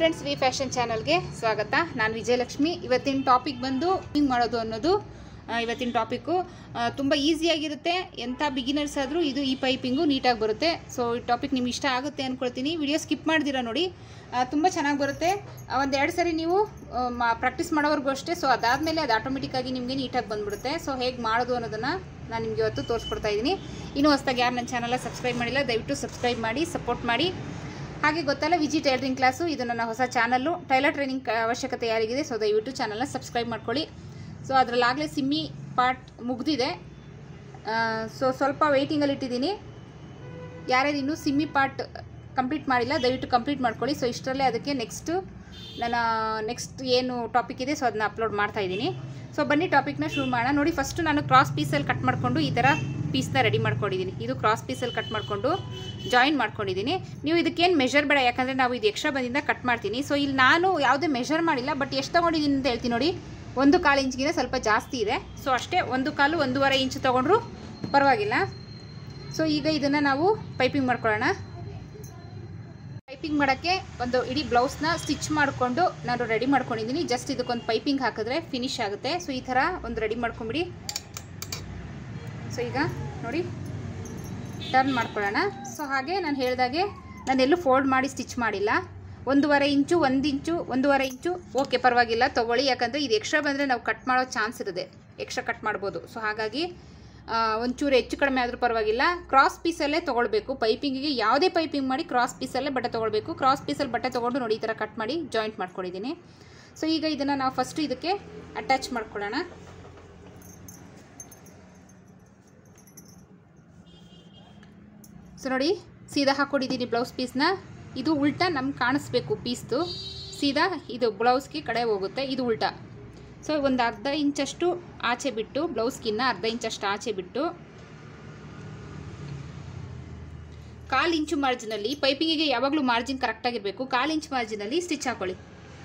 friends V fashion ಚಾನಲ್ಗೆ ಸ್ವಾಗತ ನಾನು ವಿಜಯಲಕ್ಷ್ಮಿ ಇವತ್ತಿನ ಟಾಪಿಕ್ ಬಂದು ಹಿಂಗೆ ಮಾಡೋದು ಅನ್ನೋದು ಆ, ಇವತ್ತಿನ ಟಾಪಿಕ್ಕು ತುಂಬ ಈಸಿಯಾಗಿರುತ್ತೆ ಎಂಥ ಬಿಗಿನರ್ಸ್ ಆದರೂ ಇದು ಈ ಪೈಪಿಂಗು ನೀಟಾಗಿ ಬರುತ್ತೆ ಸೊ ಈ ಟಾಪಿಕ್ ನಿಮ್ಗೆ ಇಷ್ಟ ಆಗುತ್ತೆ ಅಂದ್ಕೊಳ್ತೀನಿ ವಿಡಿಯೋ ಸ್ಕಿಪ್ ಮಾಡ್ದಿರ ನೋಡಿ ತುಂಬ ಚೆನ್ನಾಗಿ ಬರುತ್ತೆ ಒಂದು ಎರಡು ಸರಿ ನೀವು ಪ್ರಾಕ್ಟೀಸ್ ಮಾಡೋವರೆಗೂ ಅಷ್ಟೇ ಸೊ ಅದಾದಮೇಲೆ ಅದು ಆಟೋಮೆಟಿಕ್ಕಾಗಿ ನಿಮಗೆ ನೀಟಾಗಿ ಬಂದ್ಬಿಡುತ್ತೆ ಸೊ ಹೇಗೆ ಮಾಡೋದು ಅನ್ನೋದನ್ನು ನಾನು ನಿಮಗೆ ಇವತ್ತು ತೋರಿಸ್ಕೊಡ್ತಾ ಇದ್ದೀನಿ ಇನ್ನೂ ಹೊಸ್ದಾಗಿ ಯಾರು ನನ್ನ ಚಾನಲ್ನ ಸಬ್ಸ್ಕ್ರೈಬ್ ಮಾಡಿಲ್ಲ ದಯವಿಟ್ಟು ಸಬ್ಸ್ಕ್ರೈಬ್ ಮಾಡಿ ಸಪೋರ್ಟ್ ಮಾಡಿ ಹಾಗೆ ಗೊತ್ತಲ್ಲ ವಿಜಿ ಟೈಲರಿಂಗ್ ಕ್ಲಾಸು ಇದು ನನ್ನ ಹೊಸ ಚಾನಲ್ಲು ಟೈಲರ್ ಟ್ರೈನಿಂಗ್ ಅವಶ್ಯಕತೆ ಯಾರಿಗಿದೆ ಸೊ ದಯವಿಟ್ಟು ಚಾನಲ್ನ ಸಬ್ಸ್ಕ್ರೈಬ್ ಮಾಡ್ಕೊಳ್ಳಿ ಸೊ ಅದರಲ್ಲಾಗಲೇ ಸಿಮ್ಮಿ ಪಾರ್ಟ್ ಮುಗ್ದಿದೆ ಸೊ ಸ್ವಲ್ಪ ವೆಯ್ಟಿಂಗಲ್ಲಿ ಇಟ್ಟಿದ್ದೀನಿ ಯಾರ್ಯಾರು ಇನ್ನೂ ಸಿಮ್ಮಿ ಪಾರ್ಟ್ ಕಂಪ್ಲೀಟ್ ಮಾಡಿಲ್ಲ ದಯವಿಟ್ಟು ಕಂಪ್ಲೀಟ್ ಮಾಡ್ಕೊಳ್ಳಿ ಸೊ ಇಷ್ಟರಲ್ಲೇ ಅದಕ್ಕೆ ನೆಕ್ಸ್ಟು ನನ್ನ ನೆಕ್ಸ್ಟ್ ಏನು ಟಾಪಿಕ್ ಇದೆ ಸೊ ಅದನ್ನ ಅಪ್ಲೋಡ್ ಮಾಡ್ತಾ ಇದ್ದೀನಿ ಸೊ ಬನ್ನಿ ಟಾಪಿಕ್ನ ಶುರು ಮಾಡೋಣ ನೋಡಿ ಫಸ್ಟು ನಾನು ಕ್ರಾಸ್ ಪೀಸಲ್ಲಿ ಕಟ್ ಮಾಡಿಕೊಂಡು ಈ ಥರ ಪೀಸ್ನ ರೆಡಿ ಮಾಡ್ಕೊಂಡಿದ್ದೀನಿ ಇದು ಕ್ರಾಸ್ ಪೀಸಲ್ಲಿ ಕಟ್ ಮಾಡಿಕೊಂಡು ಜಾಯಿನ್ ಮಾಡ್ಕೊಂಡಿದ್ದೀನಿ ನೀವು ಇದಕ್ಕೇನು ಮೆಷರ್ ಬೇಡ ಯಾಕಂದರೆ ನಾವು ಇದು ಎಕ್ಸ್ಟ್ರಾ ಬಂದಿಂದ ಕಟ್ ಮಾಡ್ತೀನಿ ಸೊ ಇಲ್ಲಿ ನಾನು ಯಾವುದೇ ಮೆಷರ್ ಮಾಡಿಲ್ಲ ಬಟ್ ಎಷ್ಟು ತೊಗೊಂಡಿದ್ದೀನಿ ಅಂತ ಹೇಳ್ತೀನಿ ನೋಡಿ ಒಂದು ಕಾಲು ಇಂಚ್ಗಿಂತ ಸ್ವಲ್ಪ ಜಾಸ್ತಿ ಇದೆ ಸೊ ಅಷ್ಟೇ ಒಂದು ಕಾಲು ಒಂದೂವರೆ ಇಂಚು ತೊಗೊಂಡ್ರು ಪರವಾಗಿಲ್ಲ ಸೊ ಈಗ ಇದನ್ನು ನಾವು ಪೈಪಿಂಗ್ ಮಾಡ್ಕೊಳ್ಳೋಣ ಪೈಪಿಂಗ್ ಮಾಡೋಕ್ಕೆ ಒಂದು ಇಡೀ ಬ್ಲೌಸ್ನ ಸ್ಟಿಚ್ ಮಾಡಿಕೊಂಡು ನಾನು ರೆಡಿ ಮಾಡ್ಕೊಂಡಿದ್ದೀನಿ ಜಸ್ಟ್ ಇದಕ್ಕೊಂದು ಪೈಪಿಂಗ್ ಹಾಕಿದ್ರೆ ಫಿನಿಶ್ ಆಗುತ್ತೆ ಸೊ ಈ ಥರ ಒಂದು ರೆಡಿ ಮಾಡ್ಕೊಂಬಿಡಿ ಸೊ ಈಗ ನೋಡಿ ಟರ್ನ್ ಮಾಡ್ಕೊಳ್ಳೋಣ ಸೊ ಹಾಗೆ ನಾನು ಹೇಳಿದಾಗೆ ನಾನೆಲ್ಲೂ ಫೋಲ್ಡ್ ಮಾಡಿ ಸ್ಟಿಚ್ ಮಾಡಿಲ್ಲ ಒಂದೂವರೆ ಇಂಚು ಒಂದು ಇಂಚು ಒಂದೂವರೆ ಇಂಚು ಓಕೆ ಪರವಾಗಿಲ್ಲ ತೊಗೊಳ್ಳಿ ಯಾಕಂದರೆ ಇದು ಎಕ್ಸ್ಟ್ರಾ ಬಂದರೆ ನಾವು ಕಟ್ ಮಾಡೋ ಚಾನ್ಸ್ ಇರುತ್ತೆ ಎಕ್ಸ್ಟ್ರಾ ಕಟ್ ಮಾಡ್ಬೋದು ಸೊ ಹಾಗಾಗಿ ಆ, ಒಂಚೂರು ಹೆಚ್ಚು ಕಡಿಮೆ ಆದರೂ ಪರವಾಗಿಲ್ಲ ಕ್ರಾಸ್ ಪೀಸಲ್ಲೇ ತೊಗೊಳ್ಬೇಕು ಪೈಪಿಂಗಿಗೆ ಯಾವುದೇ ಪೈಪಿಂಗ್ ಮಾಡಿ ಕ್ರಾಸ್ ಪೀಸಲ್ಲೇ ಬಟ್ಟೆ ತೊಗೊಳ್ಬೇಕು ಕ್ರಾಸ್ ಪೀಸಲ್ಲಿ ಬಟ್ಟೆ ತೊಗೊಂಡು ನೋಡಿ ಈ ಥರ ಕಟ್ ಮಾಡಿ ಜಾಯಿಂಟ್ ಮಾಡ್ಕೊಂಡಿದ್ದೀನಿ ಸೊ ಈಗ ಇದನ್ನು ನಾವು ಫಸ್ಟು ಇದಕ್ಕೆ ಅಟ್ಯಾಚ್ ಮಾಡ್ಕೊಳ್ಳೋಣ ಸೊ ನೋಡಿ ಸೀದಾ ಹಾಕ್ಕೊಂಡಿದ್ದೀನಿ ಬ್ಲೌಸ್ ಪೀಸ್ನ ಇದು ಉಲ್ಟಾ ನಮ್ಗೆ ಕಾಣಿಸ್ಬೇಕು ಪೀಸ್ದು ಸೀದಾ ಇದು ಬ್ಲೌಸ್ಗೆ ಕಡೆ ಹೋಗುತ್ತೆ ಇದು ಉಲ್ಟಾ ಸೊ ಒಂದು ಅರ್ಧ ಇಂಚಷ್ಟು ಆಚೆ ಬಿಟ್ಟು ಬ್ಲೌಸ್ಗಿನ್ನ ಅರ್ಧ ಇಂಚಷ್ಟು ಆಚೆ ಬಿಟ್ಟು ಕಾಲು ಇಂಚು ಮಾರ್ಜಿನಲ್ಲಿ ಪೈಪಿಂಗಿಗೆ ಯಾವಾಗಲೂ ಮಾರ್ಜಿನ್ ಕರೆಕ್ಟಾಗಿರಬೇಕು ಕಾಲು ಇಂಚು ಮಾರ್ಜಿನಲ್ಲಿ ಸ್ಟಿಚ್ ಹಾಕೊಳ್ಳಿ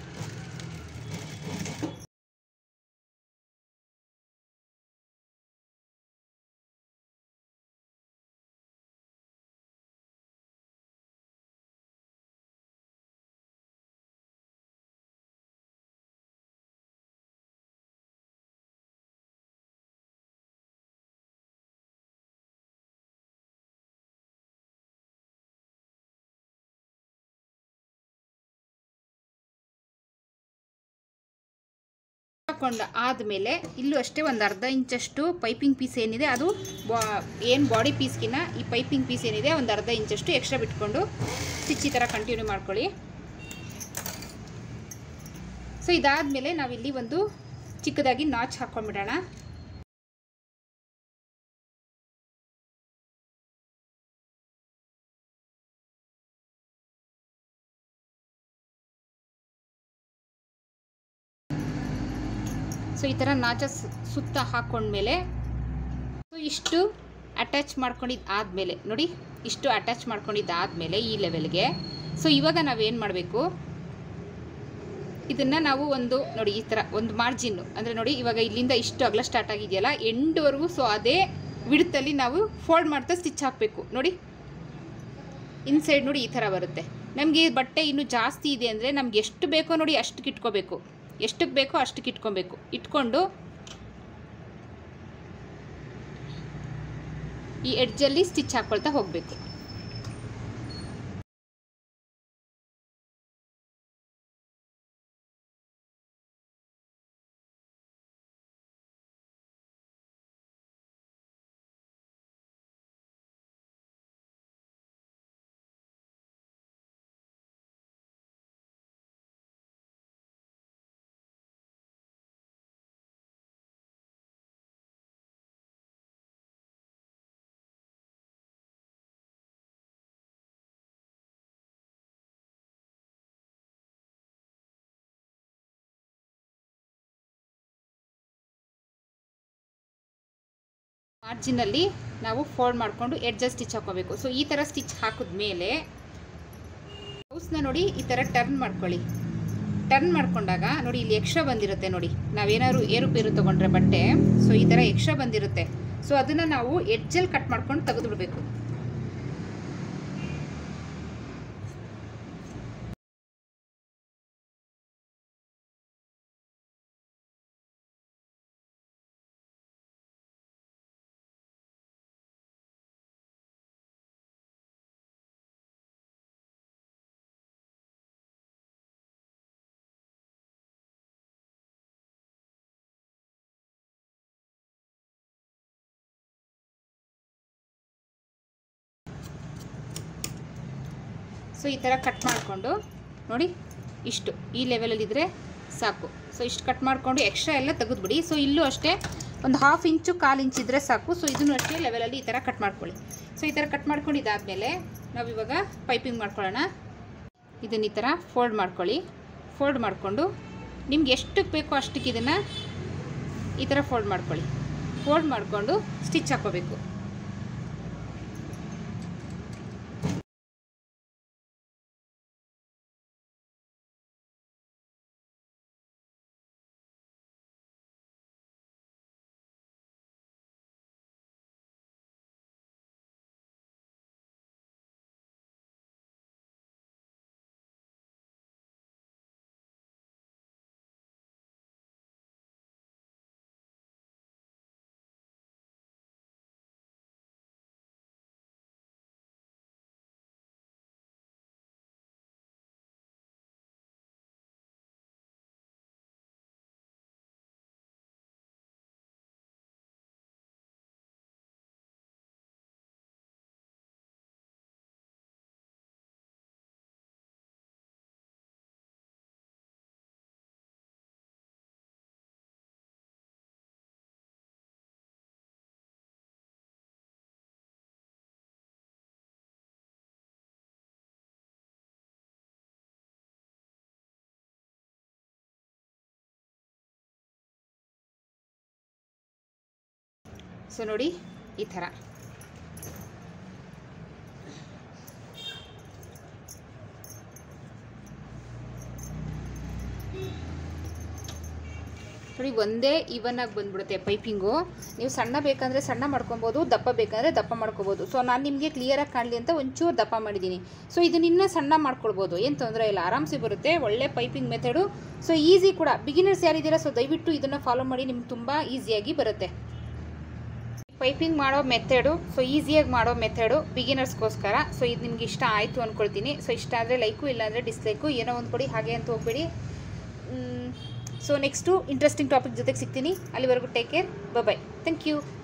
ಹಾಕೊಂಡ ಆದಮೇಲೆ ಇಲ್ಲೂ ಅಷ್ಟೇ ಒಂದು ಅರ್ಧ ಇಂಚಷ್ಟು ಪೈಪಿಂಗ್ ಪೀಸ್ ಏನಿದೆ ಅದು ಏನು ಬಾಡಿ ಪೀಸ್ಗಿನ್ನ ಈ ಪೈಪಿಂಗ್ ಪೀಸ್ ಏನಿದೆ ಒಂದು ಅರ್ಧ ಇಂಚಷ್ಟು ಎಕ್ಸ್ಟ್ರಾ ಬಿಟ್ಕೊಂಡು ಸ್ಟಿಚ್ ಈ ಥರ ಕಂಟಿನ್ಯೂ ಮಾಡ್ಕೊಳ್ಳಿ ಸೊ ಇದಾದಮೇಲೆ ನಾವಿಲ್ಲಿ ಒಂದು ಚಿಕ್ಕದಾಗಿ ನಾಚ್ ಹಾಕ್ಕೊಂಡ್ಬಿಡೋಣ ಸೊ ಈ ಥರ ನಾಚ ಸು- ಸುತ್ತ ಹಾಕ್ಕೊಂಡ್ಮೇಲೆ ಸೊ ಇಷ್ಟು ಅಟ್ಯಾಚ್ ಮಾಡ್ಕೊಂಡಿದ್ದು ಆದಮೇಲೆ ನೋಡಿ ಇಷ್ಟು ಅಟ್ಯಾಚ್ ಮಾಡ್ಕೊಂಡಿದ್ದು ಆದಮೇಲೆ ಈ ಲೆವೆಲ್ಗೆ ಸೊ ಇವಾಗ ನಾವೇನು ಮಾಡಬೇಕು ಇದನ್ನು ನಾವು ಒಂದು ನೋಡಿ ಈ ಥರ ಒಂದು ಮಾರ್ಜಿನ್ನು ಅಂದರೆ ನೋಡಿ ಇವಾಗ ಇಲ್ಲಿಂದ ಇಷ್ಟು ಅಗಲ ಸ್ಟಾರ್ಟ್ ಆಗಿದೆಯಲ್ಲ ಎಂಡ್ವರೆಗೂ ಸೊ ಅದೇ ವಿಡ್ತಲ್ಲಿ ನಾವು ಫೋಲ್ಡ್ ಮಾಡ್ತಾ ಸ್ಟಿಚ್ ಹಾಕಬೇಕು ನೋಡಿ ಇನ್ಸೈಡ್ ನೋಡಿ ಈ ಥರ ಬರುತ್ತೆ ನಮಗೆ ಬಟ್ಟೆ ಇನ್ನೂ ಜಾಸ್ತಿ ಇದೆ ಅಂದರೆ ನಮ್ಗೆ ಎಷ್ಟು ಬೇಕೋ ನೋಡಿ ಅಷ್ಟಕ್ಕೆ ಇಟ್ಕೋಬೇಕು ಎಷ್ಟಕ್ಕೆ ಬೇಕೋ ಅಷ್ಟಕ್ಕೆ ಇಟ್ಕೊಬೇಕು ಇಟ್ಕೊಂಡು ಈ ಎಡ್ಜಲ್ಲಿ ಸ್ಟಿಚ್ ಹಾಕ್ಕೊಳ್ತಾ ಹೋಗಬೇಕು ಮಾರ್ಜಿನಲ್ಲಿ ನಾವು ಫೋಲ್ಡ್ ಮಾಡಿಕೊಂಡು ಎಡ್ಜಲ್ಲಿ ಸ್ಟಿಚ್ ಹಾಕೋಬೇಕು ಸೊ ಈ ಥರ ಸ್ಟಿಚ್ ಹಾಕಿದ್ಮೇಲೆ ಬ್ಲೌಸ್ನ ನೋಡಿ ಈ ಥರ ಟರ್ನ್ ಮಾಡ್ಕೊಳ್ಳಿ ಟರ್ನ್ ಮಾಡ್ಕೊಂಡಾಗ ನೋಡಿ ಇಲ್ಲಿ ಎಕ್ಸ್ಟ್ರಾ ಬಂದಿರುತ್ತೆ ನೋಡಿ ನಾವೇನಾದ್ರು ಏರುಪೇರು ತೊಗೊಂಡ್ರೆ ಬಟ್ಟೆ ಸೊ ಈ ಥರ ಎಕ್ಸ್ಟ್ರಾ ಬಂದಿರುತ್ತೆ ಸೊ ಅದನ್ನು ನಾವು ಎಡ್ಜಲ್ಲಿ ಕಟ್ ಮಾಡ್ಕೊಂಡು ತೆಗೆದು ಬಿಡಬೇಕು ಸೊ ಈ ಥರ ಕಟ್ ಮಾಡಿಕೊಂಡು ನೋಡಿ ಇಷ್ಟು ಈ ಲೆವೆಲಲ್ಲಿದ್ದರೆ ಸಾಕು ಸೊ ಇಷ್ಟು ಕಟ್ ಮಾಡಿಕೊಂಡು ಎಕ್ಸ್ಟ್ರಾ ಎಲ್ಲ ತೆಗೆದುಬಿಡಿ ಸೊ ಇಲ್ಲೂ ಅಷ್ಟೇ ಒಂದು ಹಾಫ್ ಇಂಚು ಕಾಲು ಇಂಚ್ ಇದ್ದರೆ ಸಾಕು ಸೊ ಇದನ್ನು ಅಷ್ಟೇ ಲೆವೆಲಲ್ಲಿ ಈ ಥರ ಕಟ್ ಮಾಡ್ಕೊಳ್ಳಿ ಸೊ ಈ ಥರ ಕಟ್ ಮಾಡ್ಕೊಂಡು ಇದಾದಮೇಲೆ ನಾವು ಇವಾಗ ಪೈಪಿಂಗ್ ಮಾಡ್ಕೊಳ್ಳೋಣ ಇದನ್ನು ಈ ಥರ ಫೋಲ್ಡ್ ಮಾಡ್ಕೊಳ್ಳಿ ಫೋಲ್ಡ್ ಮಾಡಿಕೊಂಡು ನಿಮ್ಗೆ ಎಷ್ಟಕ್ಕೆ ಬೇಕೋ ಅಷ್ಟಕ್ಕೆ ಇದನ್ನು ಈ ಥರ ಫೋಲ್ಡ್ ಮಾಡ್ಕೊಳ್ಳಿ ಫೋಲ್ಡ್ ಮಾಡಿಕೊಂಡು ಸ್ಟಿಚ್ ಹಾಕೋಬೇಕು ಸೊ ನೋಡಿ ಈ ಥರ ನೋಡಿ ಒಂದೇ ಇವನ್ ಆಗಿ ಬಂದ್ಬಿಡುತ್ತೆ ಪೈಪಿಂಗು ನೀವು ಸಣ್ಣ ಬೇಕಂದರೆ ಸಣ್ಣ ಮಾಡ್ಕೊಬೋದು ದಪ್ಪ ಬೇಕಂದರೆ ದಪ್ಪ ಮಾಡ್ಕೊಬೋದು ಸೊ ನಾನು ನಿಮಗೆ ಕ್ಲಿಯರಾಗಿ ಕಾಣಲಿ ಅಂತ ಒಂಚೂರು ದಪ್ಪ ಮಾಡಿದ್ದೀನಿ ಸೊ ಇದನ್ನ ಇನ್ನೂ ಸಣ್ಣ ಮಾಡ್ಕೊಳ್ಬೋದು ಏನು ತೊಂದರೆ ಇಲ್ಲ ಆರಾಮ್ಸೆ ಬರುತ್ತೆ ಒಳ್ಳೆ ಪೈಪಿಂಗ್ ಮೆಥಡು ಸೊ ಈಸಿ ಕೂಡ ಬಿಗಿನರ್ಸ್ ಯಾರಿದ್ದೀರಾ ಸೊ ದಯವಿಟ್ಟು ಇದನ್ನು ಫಾಲೋ ಮಾಡಿ ನಿಮ್ಗೆ ತುಂಬ ಈಸಿಯಾಗಿ ಬರುತ್ತೆ ಪೈಪಿಂಗ್ ಮಾಡೋ ಮೆಥಡು ಸೊ ಈಸಿಯಾಗಿ ಮಾಡೋ ಮೆಥಡು ಬಿಗಿನರ್ಸ್ಗೋಸ್ಕರ ಸೊ ಇದು ನಿಮ್ಗೆ ಇಷ್ಟ ಆಯಿತು ಅಂದ್ಕೊಳ್ತೀನಿ ಸೊ ಇಷ್ಟ ಆದರೆ ಲೈಕು ಇಲ್ಲಾಂದರೆ ಡಿಸ್ಲೈಕು ಏನೋ ಒಂದು ಕೊಡಿ ಹಾಗೆ ಅಂತ ಹೋಗ್ಬೇಡಿ ಸೊ ನೆಕ್ಸ್ಟು ಇಂಟ್ರೆಸ್ಟಿಂಗ್ ಟಾಪಿಕ್ ಜೊತೆಗೆ ಸಿಗ್ತೀನಿ ಅಲ್ಲಿವರೆಗೂ take care bye thank you